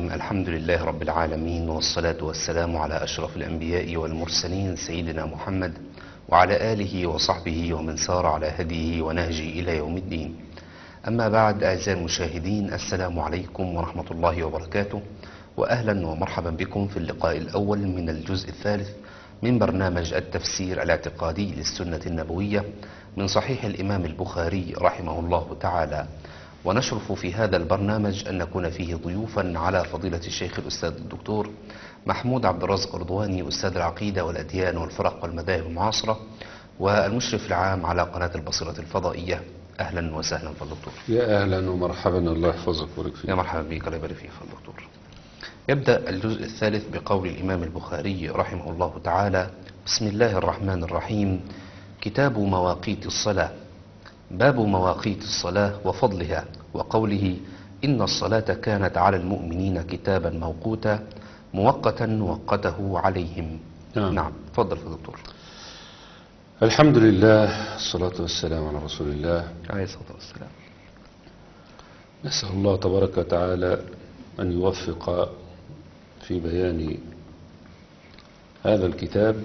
الحمد لله رب العالمين والصلاة والسلام على أشرف الأنبياء والمرسلين سيدنا محمد وعلى آله وصحبه ومن سار على هديه ونهجه إلى يوم الدين أما بعد أعزائي المشاهدين السلام عليكم ورحمة الله وبركاته وأهلا ومرحبا بكم في اللقاء الأول من الجزء الثالث من برنامج التفسير الاعتقادي للسنة النبوية من صحيح الإمام البخاري رحمه الله تعالى ونشرف في هذا البرنامج أن نكون فيه ضيوفا على فضيلة الشيخ الأستاذ الدكتور محمود عبد الرازق رضواني أستاذ العقيدة والأديان والفرق والمذاهب المعاصرة والمشرف العام على قناة البصيرة الفضائية أهلا وسهلا فالدكتور يا اهلا ومرحبا الله يحفظك ويبارك فيك يا مرحبا بك الله يبارك فيك فالدكتور يبدأ الجزء الثالث بقول الإمام البخاري رحمه الله تعالى بسم الله الرحمن الرحيم كتاب مواقيت الصلاة باب مواقيت الصلاة وفضلها وقوله إن الصلاة كانت على المؤمنين كتابا موقوتا مؤقتا وقته عليهم نعم. نعم تفضل يا دكتور الحمد لله الصلاة والسلام على رسول الله عليه الصلاة والسلام نسأل الله تبارك وتعالى أن يوفق في بيان هذا الكتاب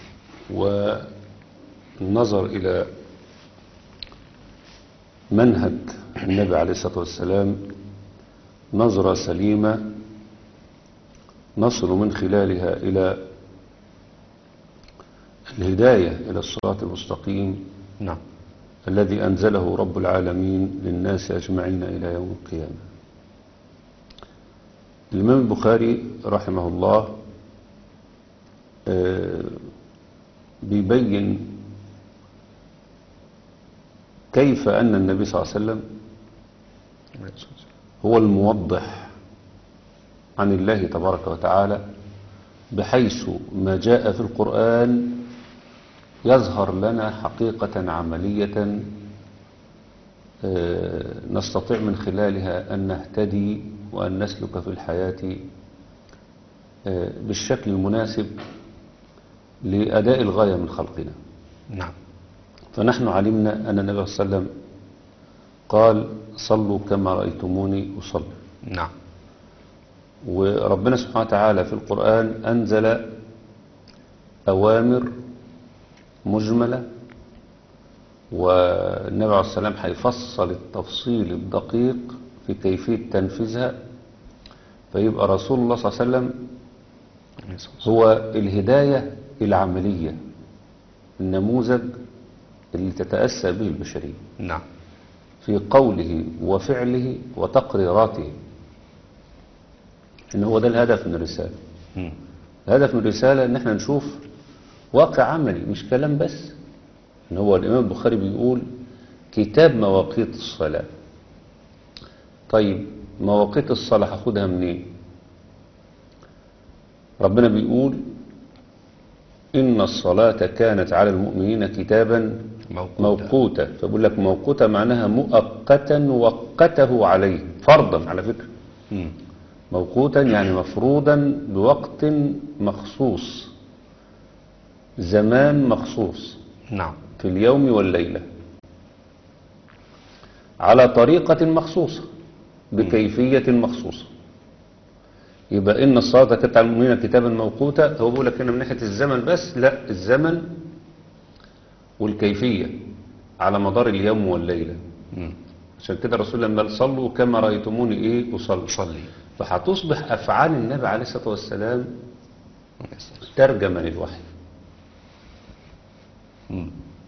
والنظر إلى منهج النبي عليه الصلاة والسلام نظرة سليمة نصل من خلالها إلى الهداية إلى الصراط المستقيم نعم الذي أنزله رب العالمين للناس أجمعين إلى يوم القيامة الإمام البخاري رحمه الله آه، بيبين كيف أن النبي صلى الله عليه وسلم هو الموضح عن الله تبارك وتعالى بحيث ما جاء في القرآن يظهر لنا حقيقة عملية آه، نستطيع من خلالها أن نهتدي وأن نسلك في الحياة آه، بالشكل المناسب لأداء الغاية من خلقنا نعم فنحن علمنا أن النبي صلى الله عليه وسلم قال صلوا كما رأيتموني أصلي نعم وربنا سبحانه وتعالى في القرآن أنزل أوامر مجملة والنبي عليه السلام هيفصل التفصيل الدقيق في كيفية تنفيذها فيبقى رسول الله صلى الله عليه وسلم عليه الصلاة والسلام. هو الهداية العملية النموذج اللي تتأسى به البشرية نعم في قوله وفعله وتقريراته إن هو ده الهدف من الرسالة مم. الهدف من الرسالة إن احنا نشوف واقع عملي مش كلام بس إن هو الإمام البخاري بيقول كتاب مواقيت الصلاة طيب مواقيت الصلاة هاخدها منين ربنا بيقول إن الصلاة كانت على المؤمنين كتابا موقوتا. موقوتا فبقول لك موقوتا معناها مؤقتا وقته عليه فرضا على فكرة مم. موقوتا يعني مفروضا بوقت مخصوص زمان مخصوص نعم في اليوم والليلة على طريقة مخصوصة بكيفية مخصوصة يبقى إن الصلاة كانت على المؤمنين كتابا موقوتا هو بيقول لك هنا من ناحية الزمن بس لا الزمن والكيفية على مدار اليوم والليلة مم. عشان كده الرسول لما قال صلوا كما رأيتموني إيه أصلي صلي فهتصبح أفعال النبي عليه الصلاة والسلام عليه الصلاة والسلام. ترجمة للوحي مم.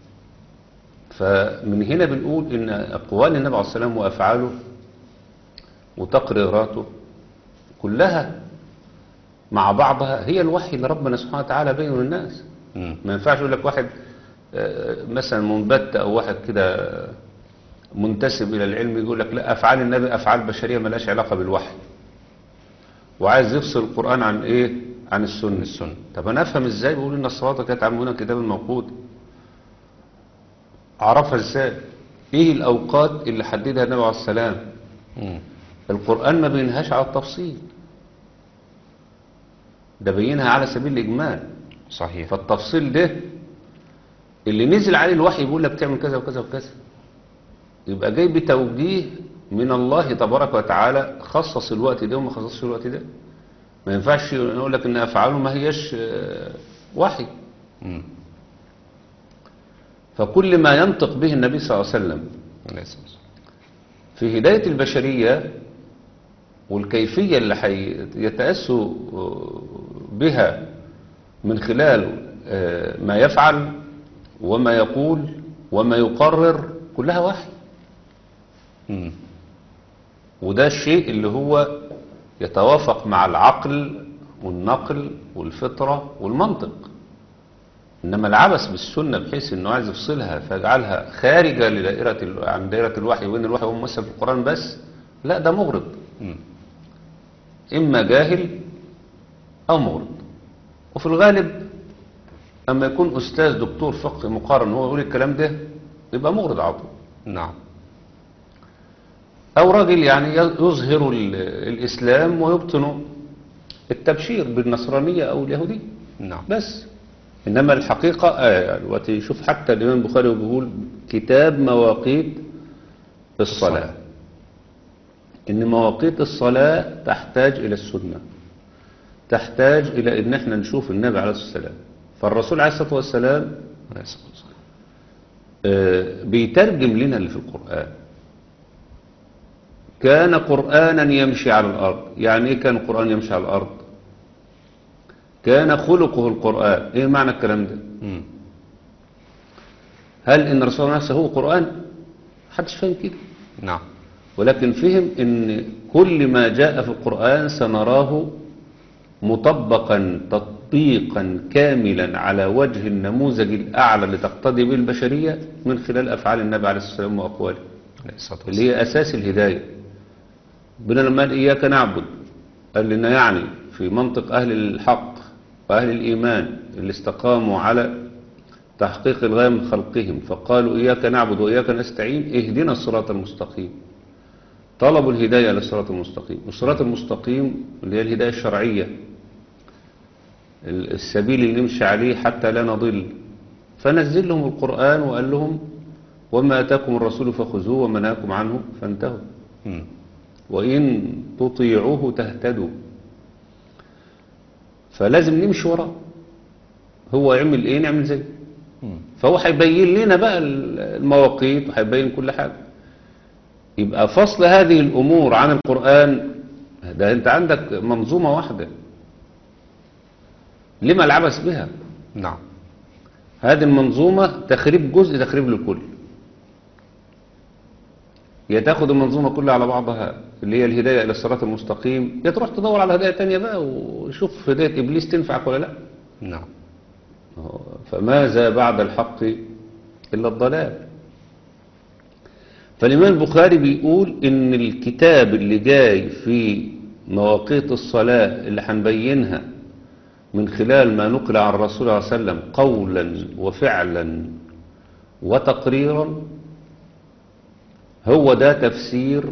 فمن هنا بنقول إن أقوال النبي عليه الصلاة والسلام وأفعاله وتقريراته كلها مع بعضها هي الوحي اللي ربنا سبحانه وتعالى بينه للناس مم. ما ينفعش يقول لك واحد آه، مثلا منبت أو واحد كده منتسب إلى العلم يقول لك لا أفعال النبي أفعال بشرية ملهاش علاقة بالوحي وعايز يفصل القرآن عن إيه عن السنة السنة. طب أنا أفهم إزاي بيقول إن الصلاة كانت عمونا كتاب موقوت أعرفها إزاي إيه الأوقات اللي حددها النبي عليه السلام مم. القرآن ما بينهاش على التفصيل ده بينها على سبيل الإجمال صحيح فالتفصيل ده اللي نزل عليه الوحي بيقول لك تعمل كذا وكذا وكذا يبقى جاي بتوجيه من الله تبارك وتعالى خصص الوقت ده وما خصصش الوقت ده ما ينفعش نقول لك ان افعاله ما هيش آه، وحي مم. فكل ما ينطق به النبي صلى الله عليه وسلم عليه الصلاة والسلام. في هداية البشرية والكيفية اللي يتأسوا بها من خلال آه، ما يفعل وما يقول وما يقرر كلها وحي مم. وده الشيء اللي هو يتوافق مع العقل والنقل والفطرة والمنطق إنما العبث بالسنة بحيث إنه عايز يفصلها فيجعلها خارجة لدائرة ال- عن دائرة الوحي وإن الوحي هو ممثل في القرآن بس لا ده مغرض مم. إما جاهل أو مغرض وفي الغالب أما يكون أستاذ دكتور فقه مقارن هو يقول الكلام ده يبقى مغرض على طول نعم أو راجل يعني يظهر ال- الإسلام ويبطن التبشير بالنصرانية أو اليهودية نعم بس إنما الحقيقة آه دلوقتي شوف حتى الإمام البخاري بيقول كتاب مواقيت الصلاة الصلاة. إن مواقيت الصلاة تحتاج إلى السنة تحتاج إلى إن احنا نشوف النبي عليه الصلاة والسلام فالرسول عليه الصلاة والسلام عليه الصلاة والسلام. آه، بيترجم لنا اللي في القرآن كان قرآنا يمشي على الأرض يعني إيه كان قرآن يمشي على الأرض كان خلقه القرآن إيه معنى الكلام ده مم. هل إن الرسول نفسه هو قرآن محدش فاهم كده نعم ولكن فهم إن كل ما جاء في القرآن سنراه مطبقا تطبيقا كاملا على وجه النموذج الأعلى اللي تقتضي به البشرية من خلال أفعال النبي عليه الصلاة والسلام وأقواله عليه الصلاة اللي والسلام. هي أساس الهداية ربنا لما قال إياك نعبد قال لنا يعني في منطق أهل الحق وأهل الإيمان اللي استقاموا على تحقيق الغاية من خلقهم فقالوا إياك نعبد وإياك نستعين اهدنا الصراط المستقيم طلبوا الهداية للصراط المستقيم والصراط المستقيم اللي هي الهداية الشرعية ال- السبيل اللي نمشي عليه حتى لا نضل فنزل لهم القرآن وقال لهم وما أتاكم الرسول فخذوه وما نهاكم عنه فانتهوا مم. وإن تطيعوه تهتدوا فلازم نمشي وراه هو يعمل ايه نعمل زيه مم. فهو هيبين لنا بقى المواقيت وهيبين كل حاجة يبقى فصل هذه الأمور عن القرآن ده أنت عندك منظومة واحدة لما العبث بها نعم هذه المنظومة تخريب جزء تخريب للكل يا تاخد المنظومة كلها على بعضها اللي هي الهداية إلى الصراط المستقيم يا تروح تدور على هداية تانية بقى وشوف هداية إبليس تنفعك ولا لا نعم فماذا بعد الحق إلا الضلال فالإمام البخاري بيقول إن الكتاب اللي جاي في مواقيت الصلاة اللي هنبينها من خلال ما نقل عن الرسول صلى الله عليه وسلم قولا وفعلا وتقريرا هو ده تفسير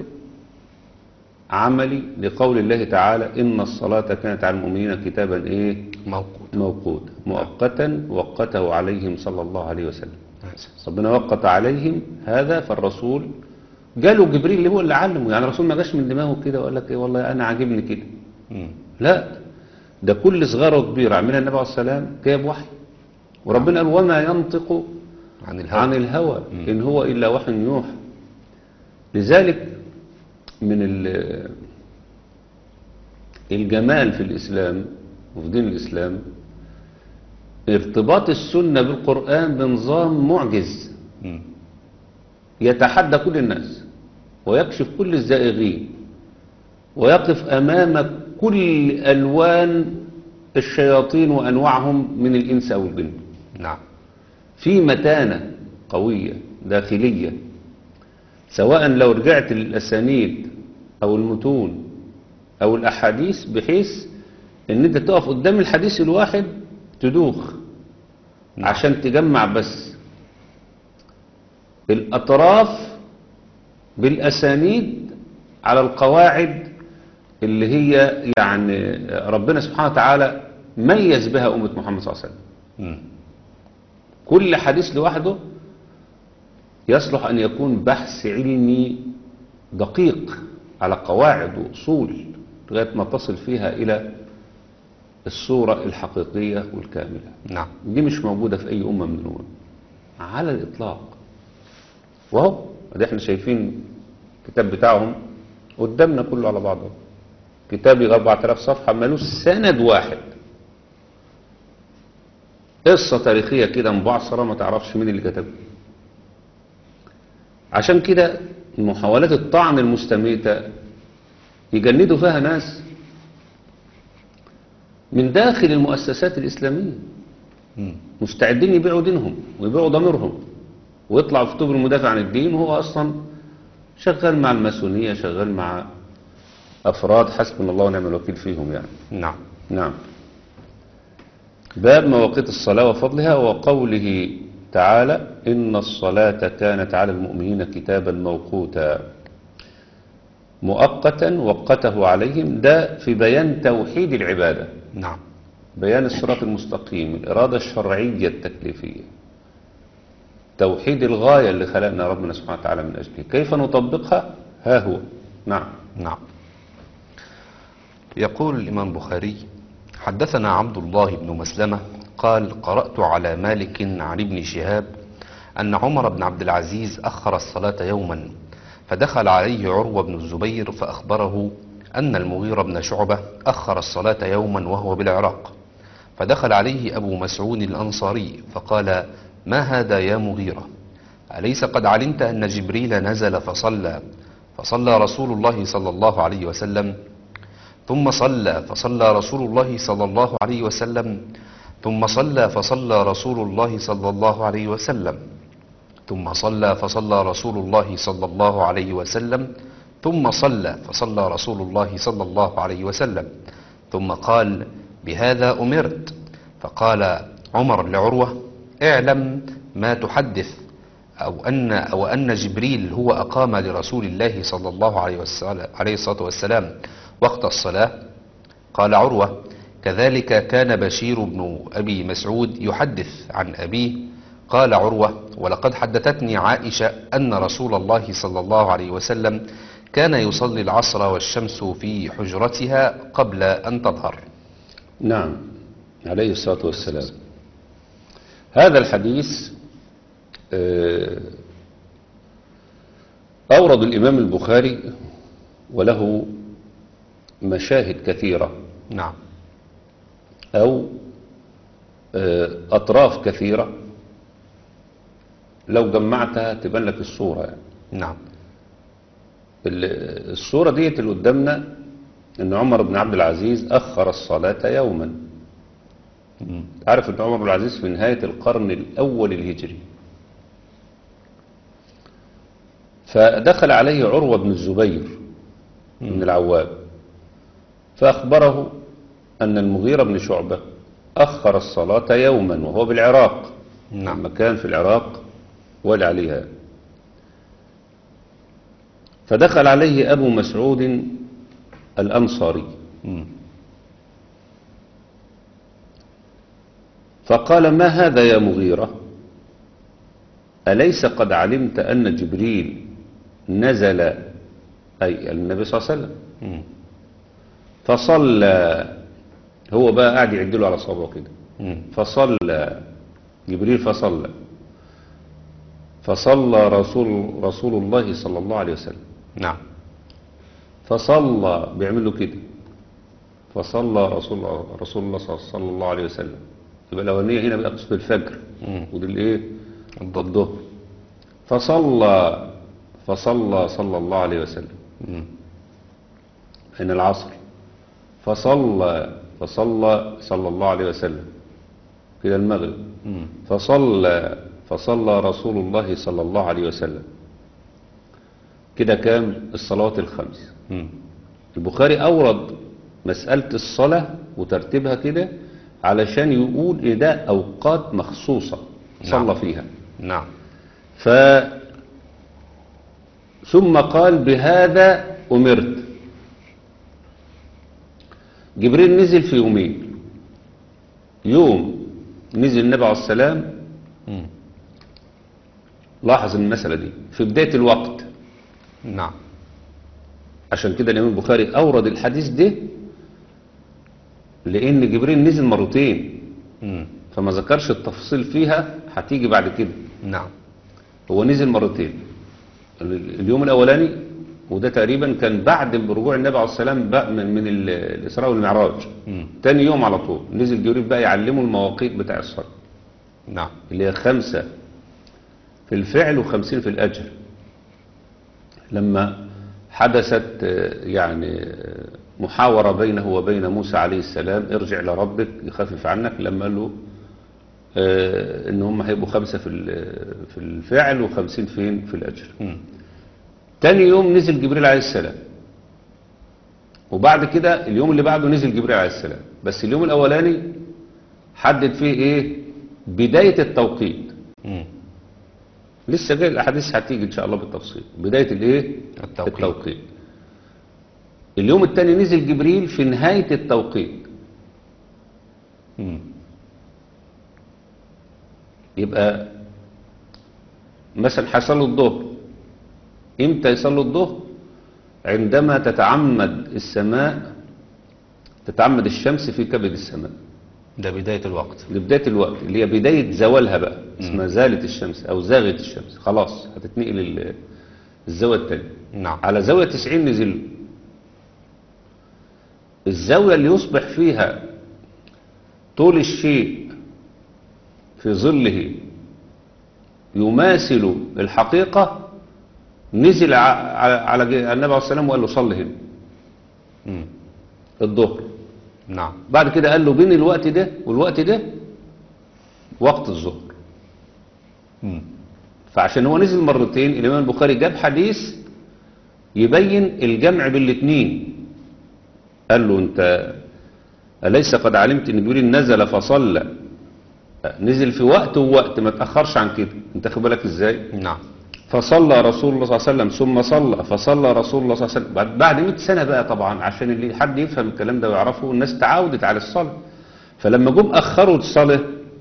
عملي لقول الله تعالى إن الصلاة كانت على المؤمنين كتابا إيه موقوت موقوت مؤقتا وقته عليهم صلى الله عليه وسلم عليه الصلاة والسلام. ربنا وقت عليهم هذا فالرسول جاله جبريل اللي هو اللي علمه يعني الرسول ما جاش من دماغه كده وقال لك ايه والله انا عاجبني كده مم. لا ده كل صغيره وكبيره عملها النبي عليه السلام جايب وحي وربنا قال وما ينطق عن الهوى عن الهوى مم. إن هو إلا وحي يوحى لذلك من ال- الجمال في الإسلام وفي دين الإسلام ارتباط السنة بالقرآن بنظام معجز مم. يتحدى كل الناس ويكشف كل الزائغين ويقف أمام كل ألوان الشياطين وأنواعهم من الإنس أو الجن نعم في متانة قوية داخلية سواء لو رجعت للأسانيد أو المتون أو الأحاديث بحيث إن أنت تقف قدام الحديث الواحد تدوخ نعم. عشان تجمع بس الأطراف بالأسانيد على القواعد اللي هي يعني ربنا سبحانه وتعالى ميز بها أمة محمد صلى الله عليه وسلم مم. كل حديث لوحده يصلح أن يكون بحث علمي دقيق على قواعد وأصول لغاية ما تصل فيها إلى الصورة الحقيقية والكاملة نعم دي مش موجودة في أي أمة من الأمم على الإطلاق وهو ده احنا شايفين الكتاب بتاعهم قدامنا كله على بعضه كتاب يغير 4000 صفحة ملوش سند واحد قصة تاريخية كده مبعثرة ما تعرفش مين اللي كتبها عشان كده محاولات الطعن المستميتة يجندوا فيها ناس من داخل المؤسسات الإسلامية مم. مستعدين يبيعوا دينهم ويبيعوا ضميرهم ويطلع في طوب المدافع عن الدين وهو أصلا شغال مع الماسونية شغال مع أفراد حسبنا الله ونعم الوكيل فيهم يعني نعم نعم باب مواقيت الصلاة وفضلها وقوله تعالى إن الصلاة كانت على المؤمنين كتابا موقوتا مؤقتا وقته عليهم ده في بيان توحيد العبادة نعم بيان الصراط المستقيم الإرادة الشرعية التكليفية توحيد الغاية اللي خلقنا ربنا سبحانه وتعالى من أجله كيف نطبقها ها هو نعم نعم يقول الإمام البخاري حدثنا عبد الله بن مسلمة قال قرأت على مالك عن ابن شهاب أن عمر بن عبد العزيز أخر الصلاة يوما فدخل عليه عروة بن الزبير فأخبره أن المغيرة بن شعبة أخر الصلاة يوما وهو بالعراق فدخل عليه أبو مسعود الأنصاري فقال ما هذا يا مغيرة أليس قد علمت أن جبريل نزل فصلى فصلى رسول الله صلى الله عليه وسلم ثم صلى فصلى رسول الله صلى الله عليه وسلم ثم صلى فصلى رسول الله صلى الله عليه وسلم ثم صلى فصلى رسول الله صلى الله عليه وسلم ثم صلى فصلى رسول الله صلى الله عليه وسلم ثم قال بهذا أمرت فقال عمر لعروة اعلم ما تحدث أو أن أو أن جبريل هو أقام لرسول الله صلى الله عليه وسلم عليه الصلاة والسلام وقت الصلاة قال عروة كذلك كان بشير بن أبي مسعود يحدث عن أبيه قال عروة ولقد حدثتني عائشة أن رسول الله صلى الله عليه وسلم كان يصلي العصر والشمس في حجرتها قبل أن تظهر نعم عليه الصلاة والسلام هذا الحديث آه، أورد الإمام البخاري وله مشاهد كثيرة نعم أو آه، أطراف كثيرة لو جمعتها تبان لك الصورة يعني. نعم ال- الصورة ديت اللي قدامنا ان عمر بن عبد العزيز اخر الصلاة يوما مم. عارف ان عمر بن العزيز في نهاية القرن الاول الهجري فدخل عليه عروة بن الزبير بن العوام فاخبره ان المغيرة بن شعبة اخر الصلاة يوما وهو بالعراق نعم مكان في العراق ولي عليها فدخل عليه أبو مسعود الأنصاري مم. فقال ما هذا يا مغيرة أليس قد علمت أن جبريل نزل أي النبي صلى الله عليه وسلم مم. فصلى هو بقى قاعد يعدله على صوابه كده مم. فصلى جبريل فصلى فصلى رسول رسول الله صلى الله عليه وسلم نعم فصلى بيعمل له كده فصلى رسول رسول الله صلى صلى الله عليه وسلم يبقى الاولانيه هنا بقى قصه الفجر مم. ودي الايه الضبط. الظهر فصلى فصلى صلى الله عليه وسلم مم. حين العصر فصلى فصلى صلى الله عليه وسلم إلى المغرب مم. فصلى فصلى رسول الله صلى الله عليه وسلم كده كام الصلوات الخمس مم. البخاري أورد مسألة الصلاة وترتيبها كده علشان يقول إيه ده أوقات مخصوصة صلى نعم. فيها نعم ف ثم قال بهذا أمرت جبريل نزل في يومين يوم نزل النبي عليه السلام مم. لاحظ المسألة دي في بداية الوقت نعم عشان كده الإمام البخاري أورد الحديث ده لأن جبريل نزل مرتين مم. فما ذكرش التفاصيل فيها هتيجي بعد كده نعم هو نزل مرتين ال- اليوم الأولاني وده تقريبا كان بعد رجوع النبي عليه السلام بقى من, من ال- الإسراء والمعراج مم. تاني يوم على طول نزل جبريل بقى يعلمه المواقيت بتاع الصلاة نعم اللي هي خمسة في الفعل وخمسين في الأجر لما حدثت آه، يعني آه، محاورة بينه وبين موسى عليه السلام ارجع لربك يخفف عنك لما قال له آه، ان هم هيبقوا خمسة في ال- في الفعل وخمسين فين في الأجر مم. تاني يوم نزل جبريل عليه السلام وبعد كده اليوم اللي بعده نزل جبريل عليه السلام بس اليوم الأولاني حدد فيه ايه بداية التوقيت مم. لسه جاي الاحاديث هتيجي ان شاء الله بالتفصيل بدايه الايه التوقيت. التوقيت اليوم الثاني نزل جبريل في نهايه التوقيت مم. يبقى مثلا هيصلوا الظهر امتى يصلوا الظهر عندما تتعمد السماء تتعمد الشمس في كبد السماء ده بداية الوقت لبداية الوقت اللي هي بداية زوالها بقى اسمها زالت الشمس او زاغت الشمس خلاص هتتنقل ال- الزاوية التانية نعم على زاوية 90 نزل الزاوية اللي يصبح فيها طول الشيء في ظله يماثل الحقيقة نزل ع- على على النبي عليه الصلاة والسلام وقال له صل هنا مم. الظهر نعم بعد كده قال له بين الوقت ده والوقت ده وقت الظهر مم. فعشان هو نزل مرتين الإمام البخاري جاب حديث يبين الجمع بالاثنين قال له انت أليس قد علمت ان جبريل نزل فصلى نزل في وقت ووقت ما تأخرش عن كده انت خد بالك ازاي نعم فصلى رسول الله صلى الله عليه وسلم ثم صلى فصلى رسول الله صلى الله عليه وسلم بعد بعد 100 سنة بقى طبعا عشان اللي حد يفهم الكلام ده ويعرفه الناس تعودت على الصلاة فلما جم أخروا الصلاة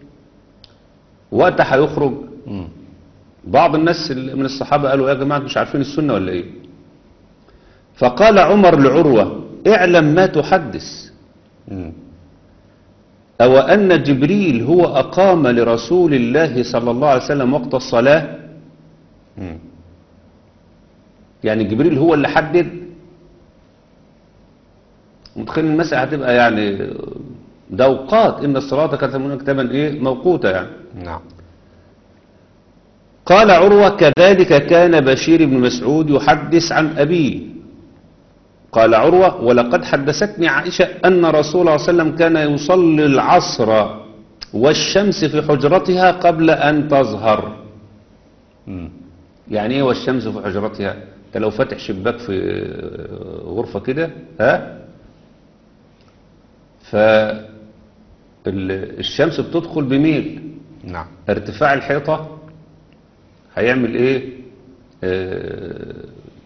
وقت هيخرج مم. بعض الناس ال- من الصحابة قالوا يا جماعة مش عارفين السنة ولا ايه فقال عمر لعروة اعلم ما تحدث مم. أو أن جبريل هو أقام لرسول الله صلى الله عليه وسلم وقت الصلاة مم. يعني جبريل هو اللي حدد متخيل المسألة هتبقى يعني ده أوقات إن الصلاة كانت من كتابا إيه موقوتة يعني نعم قال عروة كذلك كان بشير بن مسعود يحدث عن أبيه قال عروة ولقد حدثتني عائشة أن رسول الله صلى الله عليه وسلم كان يصلي العصر والشمس في حجرتها قبل أن تظهر مم. يعني ايه والشمس في حجرتها انت لو فاتح شباك في غرفة كده ها فالشمس بتدخل بميل نعم ارتفاع الحيطة هيعمل ايه آه،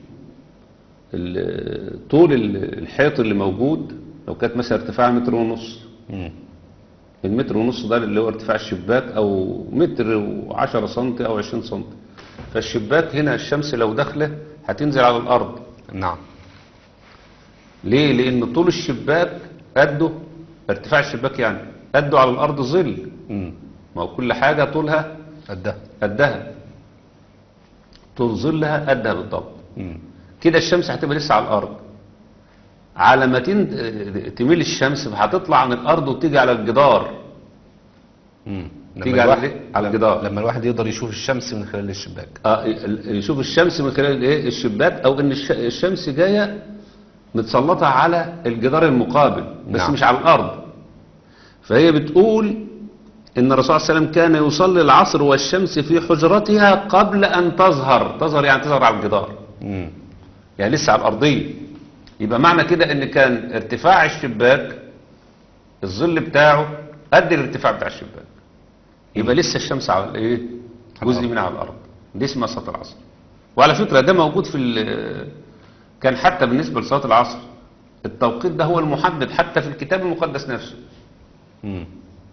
ال- طول ال- الحيط اللي موجود لو كانت مثلا ارتفاعها متر ونص مم. المتر ونص ده اللي هو ارتفاع الشباك او متر وعشرة سنتي او عشرين سنتي فالشباك هنا الشمس لو داخله هتنزل على الارض نعم ليه لان طول الشباك قده ارتفاع الشباك يعني قده على الارض ظل مم. ما هو كل حاجة طولها قدها قدها طول ظلها قدها بالضبط مم. كده الشمس هتبقى لسه على الارض على ما تن- تميل الشمس فهتطلع من الارض وتيجي على الجدار مم. لما تيجي على الواحد الإيه؟ على الجدار. لما الواحد يقدر يشوف الشمس من خلال الشباك آه، ال- يشوف الشمس من خلال الايه الشباك او ان الش- الشمس جايه متسلطه على الجدار المقابل بس نعم. مش على الارض فهي بتقول ان الرسول صلى الله عليه وسلم كان يصلي العصر والشمس في حجرتها قبل ان تظهر تظهر يعني تظهر على الجدار مم. يعني لسه على الارضيه يبقى معنى كده ان كان ارتفاع الشباك الظل بتاعه قد الارتفاع بتاع الشباك يبقى لسه الشمس على الايه على جزء الأرض. منها على الارض دي اسمها صلاه العصر وعلى فكره ده موجود في ال- كان حتى بالنسبه لصلاه العصر التوقيت ده هو المحدد حتى في الكتاب المقدس نفسه مم.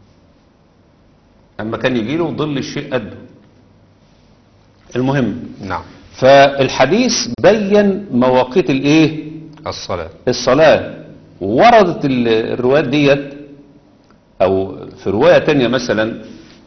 اما كان يجي له ظل الشيء قده المهم نعم فالحديث بين مواقيت الايه الصلاة الصلاة وردت ال- الروايات ديت او في رواية تانية مثلا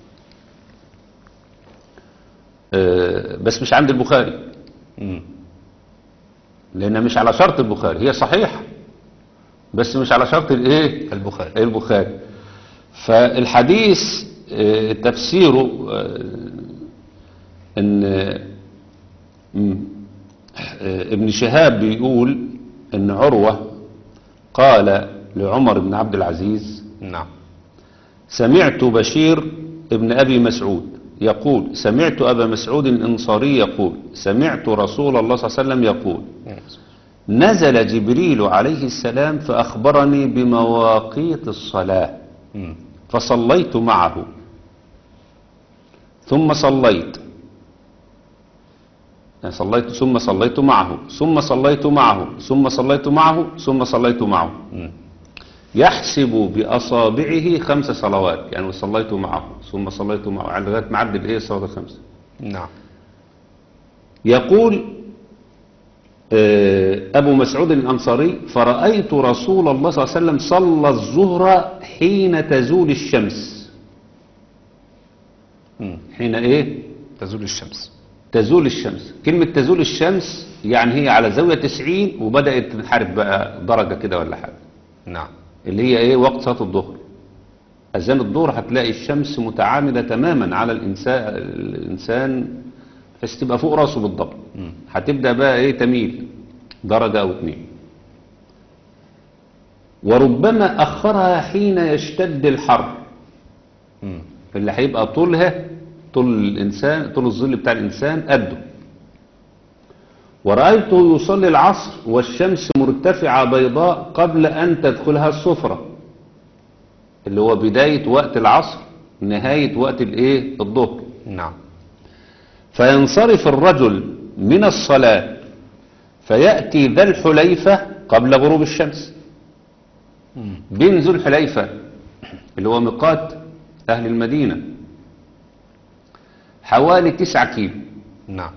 آه، بس مش عند البخاري مم. لانها مش على شرط البخاري هي صحيحة بس مش على شرط الايه البخاري البخاري فالحديث آه، تفسيره آه، ان مم، آه، ابن شهاب بيقول ان عروة قال لعمر بن عبد العزيز نعم سمعت بشير ابن أبي مسعود يقول سمعت أبا مسعود الأنصاري يقول سمعت رسول الله صلى الله عليه وسلم يقول نزل جبريل عليه السلام فأخبرني بمواقيت الصلاة مم. فصليت معه ثم صليت يعني صليت ثم صليت معه ثم صليت معه ثم صليت معه ثم صليت معه مم. يحسب بأصابعه خمس صلوات يعني صليت معه ثم صليت معه يعني لغاية ما عدل ايه الصلاة الخمسة نعم يقول آه، أبو مسعود الأنصاري فرأيت رسول الله صلى الله عليه وسلم صلى الظهر حين تزول الشمس مم. حين ايه تزول الشمس تزول الشمس كلمة تزول الشمس يعني هي على زاوية 90 وبدأت تنحرف بقى درجة كده ولا حاجة نعم اللي هي ايه وقت صلاة الظهر أذان الظهر هتلاقي الشمس متعامدة تماما على الإنسان الإنسان بس تبقى فوق راسه بالضبط مم. هتبدأ بقى ايه تميل درجة أو اتنين وربما أخرها حين يشتد الحر مم. اللي هيبقى طولها طول الإنسان طول الظل بتاع الإنسان قده ورأيته يصلي العصر والشمس مرتفعة بيضاء قبل أن تدخلها الصفرة اللي هو بداية وقت العصر نهاية وقت الايه الظهر نعم فينصرف الرجل من الصلاة فيأتي ذا الحليفة قبل غروب الشمس مم. بين ذو الحليفة اللي هو ميقات أهل المدينة حوالي تسعة كيلو نعم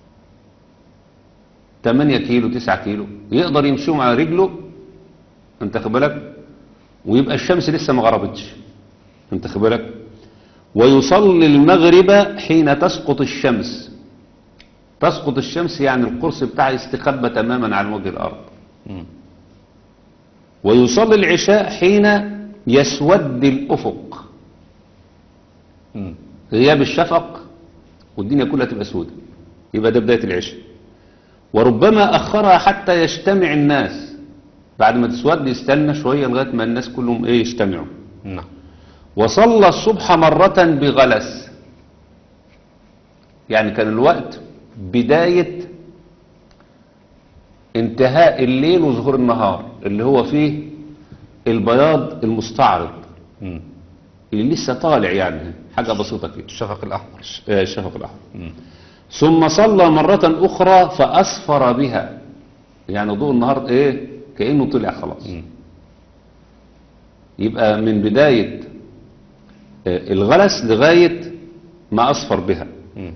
8 كيلو 9 كيلو يقدر يمشيهم على رجله انت خد بالك ويبقى الشمس لسه ما غربتش انت خد بالك ويصلي المغرب حين تسقط الشمس تسقط الشمس يعني القرص بتاعها يستخبى تماما عن وجه الارض مم. ويصلي العشاء حين يسود الافق مم. غياب الشفق والدنيا كلها تبقى سودة يبقى ده بداية العشاء وربما أخرها حتى يجتمع الناس بعد ما تسود يستنى شوية لغاية ما الناس كلهم ايه يجتمعوا نعم وصلى الصبح مرة بغلس يعني كان الوقت بداية انتهاء الليل وظهور النهار اللي هو فيه البياض المستعرض مم. اللي لسه طالع يعني حاجة بسيطة كده الشفق الأحمر آه، الشفق الأحمر مم. ثم صلى مرة أخرى فأسفر بها يعني ضوء النهار إيه كأنه طلع خلاص مم. يبقى من بداية آه، الغلس لغاية ما أصفر بها مم.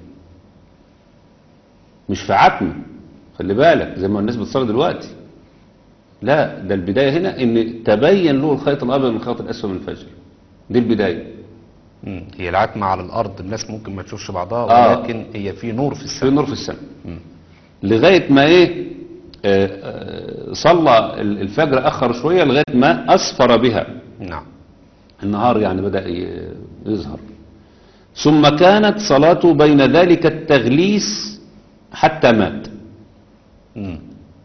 مش في عتمة خلي بالك زي ما الناس بتصلي دلوقتي لا ده البداية هنا ان تبين له الخيط الأبيض من الخيط الأسود من الفجر دي البداية مم. هي العتمة على الأرض الناس ممكن ما تشوفش بعضها آه. ولكن هي في نور في في السماء نور في السماء مم. لغاية ما ايه آه، آه، صلى الفجر أخر شوية لغاية ما أسفر بها نعم النهار يعني بدأ ي- يظهر ثم كانت صلاته بين ذلك التغليس حتى مات مم.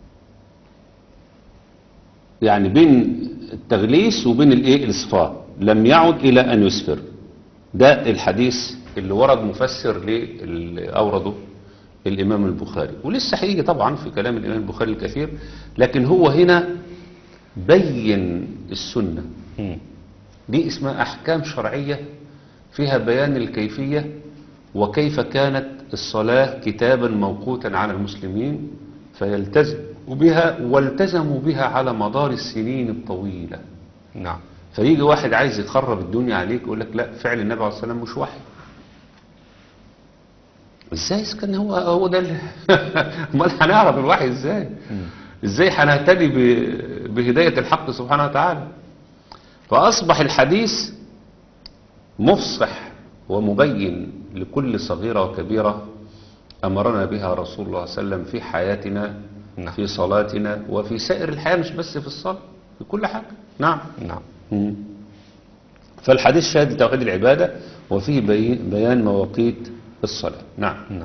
يعني بين التغليس وبين الايه الاصفار لم يعد الى ان يسفر ده الحديث اللي ورد مفسر للي اورده الامام البخاري ولسه هيجي طبعا في كلام الامام البخاري الكثير لكن هو هنا بين السنه مم. دي اسمها أحكام شرعية فيها بيان الكيفية وكيف كانت الصلاة كتابا موقوتا على المسلمين فيلتزم بها والتزموا بها على مدار السنين الطويلة نعم فيجي واحد عايز يخرب الدنيا عليك يقول لك لا فعل النبي عليه الصلاة والسلام مش وحي ازاي إذا كان هو هو ده اللي- امال هنعرف الوحي ازاي ازاي هنهتدي ب- بهداية الحق سبحانه وتعالى فأصبح الحديث مفصح ومبين لكل صغيرة وكبيرة أمرنا بها رسول الله صلى الله عليه وسلم في حياتنا نعم. في صلاتنا وفي سائر الحياة مش بس في الصلاة في كل حاجة نعم نعم مم. فالحديث شهد توحيد العبادة وفيه بي- بيان مواقيت الصلاة نعم نعم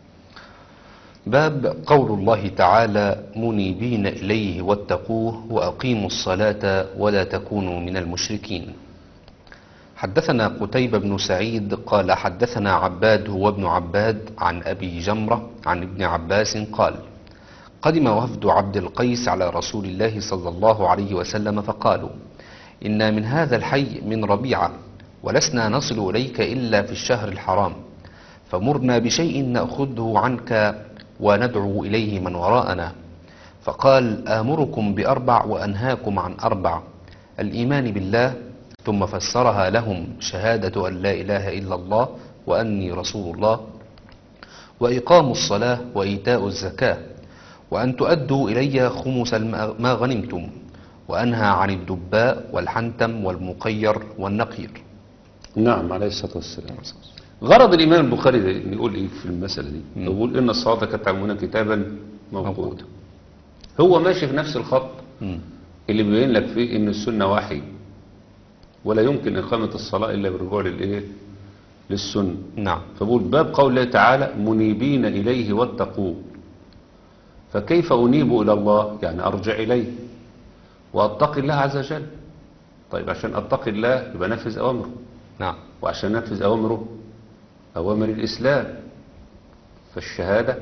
باب قول الله تعالى منيبين إليه واتقوه وأقيموا الصلاة ولا تكونوا من المشركين حدثنا قتيبة بن سعيد قال حدثنا عباد هو ابن عباد عن أبي جمرة عن ابن عباس قال قدم وفد عبد القيس على رسول الله صلى الله عليه وسلم فقالوا إنا من هذا الحي من ربيعة ولسنا نصل إليك إلا في الشهر الحرام فمرنا بشيء نأخذه عنك وندعو إليه من وراءنا فقال آمركم بأربع وأنهاكم عن أربع الإيمان بالله ثم فسرها لهم شهادة أن لا إله إلا الله وأني رسول الله وإقام الصلاة وإيتاء الزكاة وأن تؤدوا إلي خمس الم- ما غنمتم وأنهى عن الدباء والحنتم والمقير والنقير نعم عليه الصلاة والسلام غرض الإمام البخاري ده إن يقول إيه في المسألة دي يقول إن الصلاة كانت تعلمون كتابا موقوتا هو ماشي في نفس الخط مم. اللي بيبين لك فيه إن السنة وحي ولا يمكن إقامة الصلاة إلا بالرجوع للإيه للسنة نعم فبقول باب قول الله تعالى منيبين إليه واتقوه فكيف أنيب إلى الله يعني أرجع إليه وأتقي الله عز وجل طيب عشان أتقي الله يبقى نفذ أوامره نعم وعشان ننفذ أوامره أوامر الإسلام فالشهادة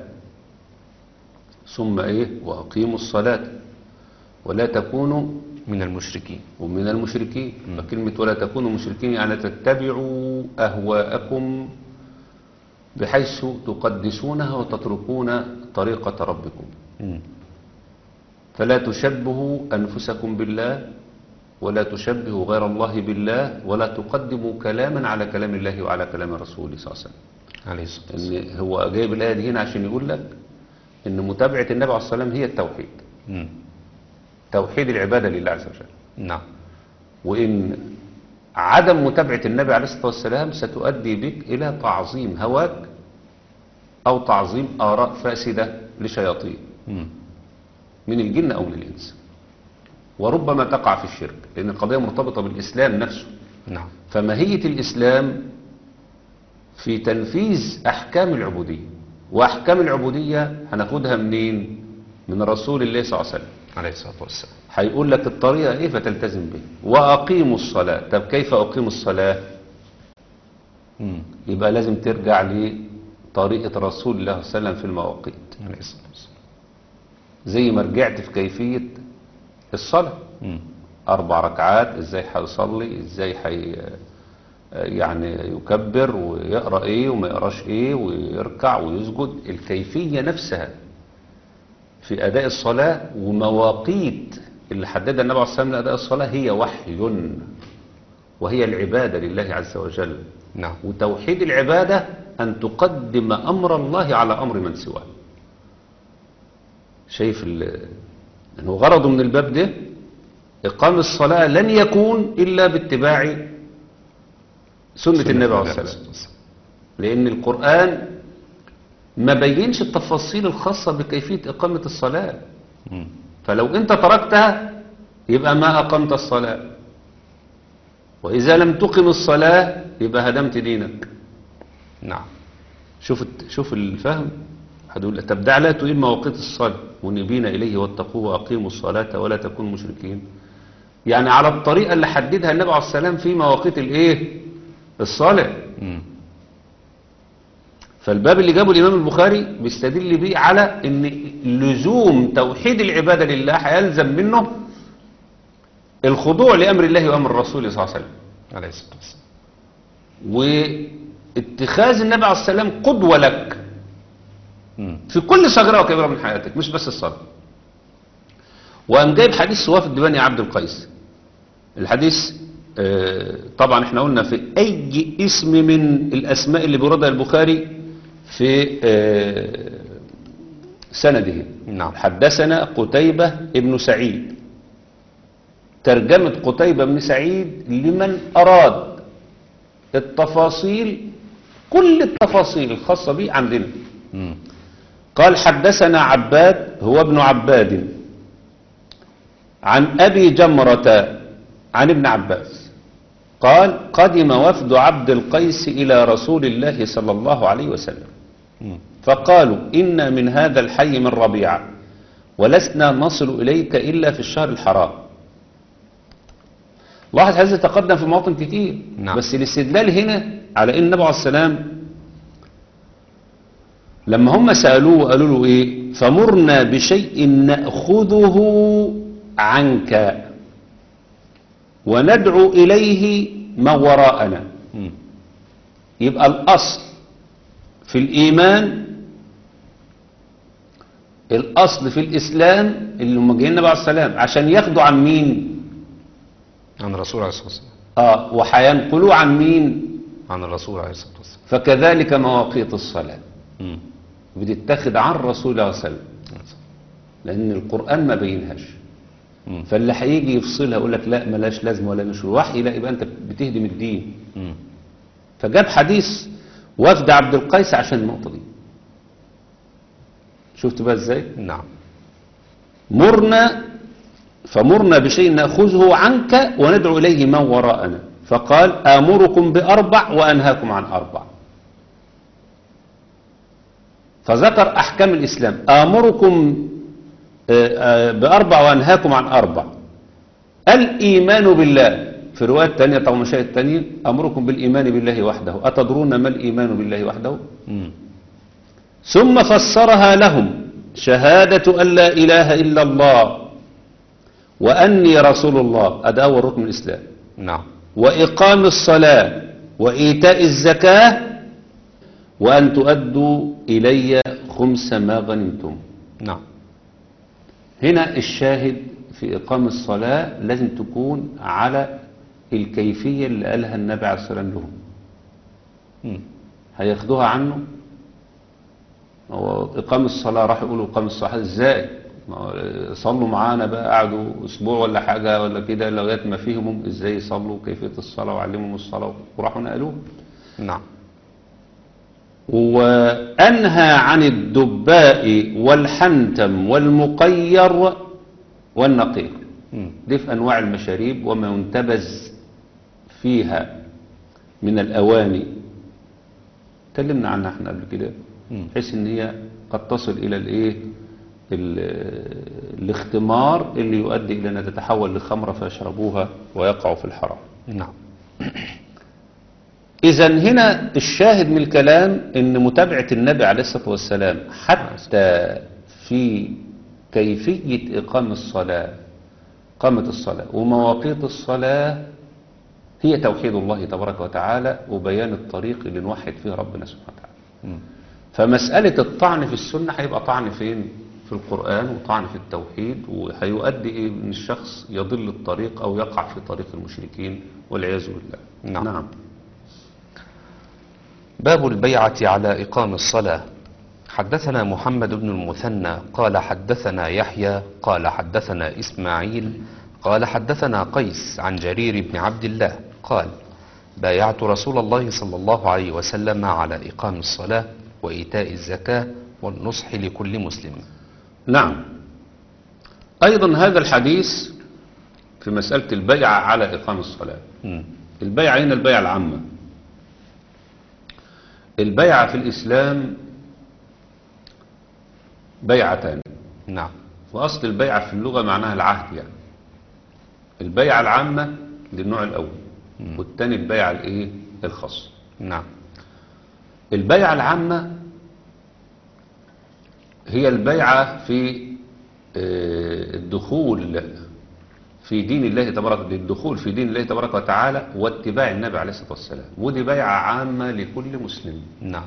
ثم إيه وأقيموا الصلاة ولا تكونوا من المشركين ومن المشركين فكلمة ولا تكونوا مشركين يعني تتبعوا أهواءكم بحيث تقدسونها وتتركون طريقة ربكم مم. فلا تشبهوا أنفسكم بالله ولا تشبهوا غير الله بالله ولا تقدموا كلاما على كلام الله وعلى كلام رسوله صلى الله عليه وسلم عليه الصلاة والسلام ان هو جايب الايه دي هنا عشان يقول لك ان متابعه النبي عليه الصلاه والسلام هي التوحيد مم. توحيد العباده لله عز وجل نعم وان عدم متابعه النبي عليه الصلاه والسلام ستؤدي بك الى تعظيم هواك او تعظيم اراء فاسده لشياطين مم. من الجن او من الانس وربما تقع في الشرك لان القضيه مرتبطه بالاسلام نفسه نعم فماهية الإسلام في تنفيذ أحكام العبودية وأحكام العبودية هناخدها منين؟ من رسول الله صلى الله عليه وسلم عليه الصلاة والسلام هيقول لك الطريقة إيه فتلتزم به وأقيموا الصلاة طب كيف أقيم الصلاة؟ مم. يبقى لازم ترجع لطريقة رسول الله صلى الله عليه وسلم في المواقيت عليه الصلاة والسلام زي ما رجعت في كيفية الصلاة مم. أربع ركعات إزاي هيصلي إزاي حي يعني يكبر ويقرأ إيه وما يقراش إيه ويركع ويسجد الكيفية نفسها في أداء الصلاة ومواقيت اللي حددها النبي عليه الصلاة والسلام لأداء الصلاة هي وحي وهي العبادة لله عز وجل نعم وتوحيد العبادة أن تقدم أمر الله على أمر من سواه شايف ال- أنه غرضه من الباب ده إقام الصلاة لن يكون إلا باتباع سنة النبي عليه الصلاة والسلام لأن القرآن ما بينش التفاصيل الخاصة بكيفية إقامة الصلاة مم. فلو أنت تركتها يبقى ما أقمت الصلاة وإذا لم تقم الصلاة يبقى هدمت دينك نعم شوف الت- شوف الفهم هتقول طب ده لا تقيم مواقيت الصلاة منيبين إليه واتقوه وأقيموا الصلاة ولا تكونوا مشركين يعني على الطريقة اللي حددها النبي عليه السلام في مواقيت الإيه الصلاة مم. فالباب اللي جابه الإمام البخاري بيستدل بيه على إن لزوم توحيد العبادة لله هيلزم منه الخضوع لأمر الله وأمر الرسول صلى الله عليه وسلم عليه الصلاة والسلام واتخاذ النبي عليه السلام قدوة لك مم. في كل صغيرة وكبيرة من حياتك مش بس الصلاة وقام جايب حديث سواف بن عبد القيس الحديث آه، طبعا احنا قلنا في اي اسم من الاسماء اللي بيوردها البخاري في آه، سنده نعم. حدثنا قتيبة ابن سعيد ترجمة قتيبة بن سعيد لمن أراد التفاصيل كل التفاصيل الخاصة به عندنا مم. قال حدثنا عباد هو ابن عباد عن أبي جمرة عن ابن عباس قال قدم وفد عبد القيس إلى رسول الله صلى الله عليه وسلم مم. فقالوا إنا من هذا الحي من ربيعة ولسنا نصل إليك إلا في الشهر الحرام لاحظ هذا تقدم في مواطن كتير نعم. بس الاستدلال هنا على ان النبي عليه السلام لما هم سألوه وقالوا له ايه فمرنا بشيء نأخذه عنك وندعو إليه ما وراءنا مم. يبقى الأصل في الإيمان الأصل في الإسلام اللي هم جايين النبي عليه السلام عشان ياخدوا عن مين عن الرسول عليه الصلاة والسلام آه وهينقلوه عن مين عن الرسول عليه الصلاة والسلام فكذلك مواقيت الصلاة مم. بتتخذ عن الرسول عليه الصلاة والسلام لأن القرآن ما بينهاش مم. فاللي هيجي يفصلها يقول لك لا ملاش لازمة ولا مش وحي لا يبقى أنت بتهدم الدين مم. فجاب حديث وفد عبد القيس عشان النقطة دي شفت بقى ازاي نعم مرنا فمرنا بشيء نأخذه عنك وندعو إليه من وراءنا فقال آمركم بأربع وأنهاكم عن أربع فذكر أحكام الإسلام آمركم آه، آه، بأربع وأنهاكم عن أربع الإيمان بالله في رواية تانية طبعا مشاهد تانية أمركم بالإيمان بالله وحده أتدرون ما الإيمان بالله وحده مم. ثم فسرها لهم شهادة أن لا إله إلا الله وأني رسول الله هذا أول ركن الإسلام نعم وإقام الصلاة وإيتاء الزكاة وأن تؤدوا إلي خمس ما غنمتم نعم هنا الشاهد في إقام الصلاة لازم تكون على الكيفية اللي قالها النبي عليه الصلاة والسلام لهم مم. هياخدوها عنه هو إقام الصلاة راح يقولوا إقام الصلاة إزاي ما هو صلوا معانا بقى قعدوا أسبوع ولا حاجة ولا كده لغاية ما فيهم إزاي يصلوا كيفية الصلاة وعلمهم الصلاة وراحوا نقلوه نعم وأنهى عن الدباء والحنتم والمقير والنقير مم. دي في أنواع المشاريب وما ينتبذ فيها من الأواني تكلمنا عنها احنا قبل كده مم. بحيث ان هي قد تصل الى الايه ال- الاختمار اللي يؤدي الى انها تتحول لخمره فيشربوها ويقعوا في الحرام نعم اذا هنا الشاهد من الكلام ان متابعه النبي عليه الصلاه والسلام حتى في كيفيه اقام الصلاه قامت الصلاه ومواقيت الصلاه هي توحيد الله تبارك وتعالى وبيان الطريق اللي نوحد فيه ربنا سبحانه وتعالى مم. فمسألة الطعن في السنة هيبقى طعن فين؟ في القرآن وطعن في التوحيد وهيؤدي إيه إن الشخص يضل الطريق أو يقع في طريق المشركين والعياذ بالله. نعم. نعم. باب البيعة على إقام الصلاة حدثنا محمد بن المثنى قال حدثنا يحيى قال حدثنا إسماعيل قال حدثنا قيس عن جرير بن عبد الله قال بايعت رسول الله صلى الله عليه وسلم على إقام الصلاة وإيتاء الزكاة والنصح لكل مسلم نعم. أيضا هذا الحديث في مسألة البيعة على إقام الصلاة. مم. البيعة هنا البيعة العامة. البيعة في الإسلام بيعتان. نعم وأصل البيعة في اللغة معناها العهد يعني البيعة العامة للنوع الأول مم. والتاني البيعة الإيه الخاصة نعم البيعة العامة هي البيعة في آه، الدخول في دين الله تبارك للدخول في دين الله تبارك وتعالى واتباع النبي عليه الصلاة والسلام ودي بيعة عامة لكل مسلم نعم